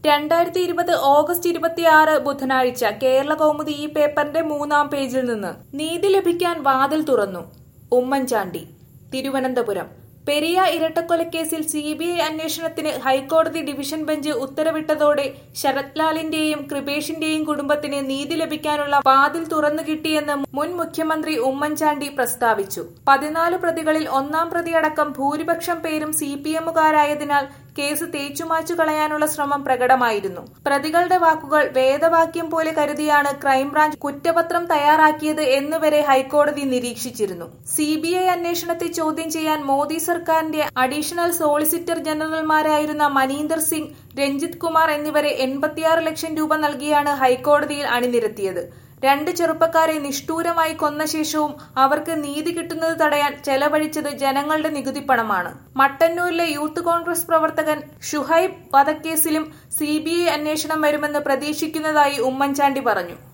രണ്ടായിരത്തി ഇരുപത് ഓഗസ്റ്റ് ഇരുപത്തിയാറ് ബുധനാഴ്ച കേരള കൗമുദി ഈ പേപ്പറിന്റെ മൂന്നാം പേജിൽ നിന്ന് നീതി ലഭിക്കാൻ വാതിൽ തുറന്നു ഉമ്മൻചാണ്ടി തിരുവനന്തപുരം പെരിയ ഇരട്ടക്കൊലക്കേസിൽ സി ബി ഐ അന്വേഷണത്തിന് ഹൈക്കോടതി ഡിവിഷൻ ബെഞ്ച് ഉത്തരവിട്ടതോടെ ശരത് ലാലിന്റെയും കൃപേഷിന്റെയും കുടുംബത്തിന് നീതി ലഭിക്കാനുള്ള വാതിൽ തുറന്നു കിട്ടിയെന്ന് മുൻ മുഖ്യമന്ത്രി ഉമ്മൻചാണ്ടി പ്രസ്താവിച്ചു പതിനാല് പ്രതികളിൽ ഒന്നാം പ്രതിയടക്കം ഭൂരിപക്ഷം പേരും സി പി എമ്മുകാരായതിനാൽ കേസ് തേച്ചുമാച്ചു കളയാനുള്ള ശ്രമം പ്രകടമായിരുന്നു പ്രതികളുടെ വാക്കുകൾ വേദവാക്യം പോലെ കരുതിയാണ് ക്രൈംബ്രാഞ്ച് കുറ്റപത്രം തയ്യാറാക്കിയത് എന്നുവരെ ഹൈക്കോടതി നിരീക്ഷിച്ചിരുന്നു സി ബി ഐ അന്വേഷണത്തെ ചോദ്യം ചെയ്യാൻ മോദി സർക്കാരിന്റെ അഡീഷണൽ സോളിസിറ്റർ ജനറൽമാരായിരുന്ന മനീന്ദർ സിംഗ് രഞ്ജിത് കുമാർ എന്നിവരെ എൺപത്തിയാറ് ലക്ഷം രൂപ നൽകിയാണ് ഹൈക്കോടതിയിൽ അണിനിരത്തിയത് രണ്ട് ചെറുപ്പക്കാരെ നിഷ്ഠൂരമായി കൊന്ന ശേഷവും അവർക്ക് നീതി കിട്ടുന്നത് തടയാൻ ചെലവഴിച്ചത് ജനങ്ങളുടെ നികുതിപ്പണമാണ് മട്ടന്നൂരിലെ യൂത്ത് കോൺഗ്രസ് പ്രവർത്തകൻ ഷുഹൈബ് വധക്കേസിലും സി അന്വേഷണം വരുമെന്ന് പ്രതീക്ഷിക്കുന്നതായി ഉമ്മൻചാണ്ടി പറഞ്ഞു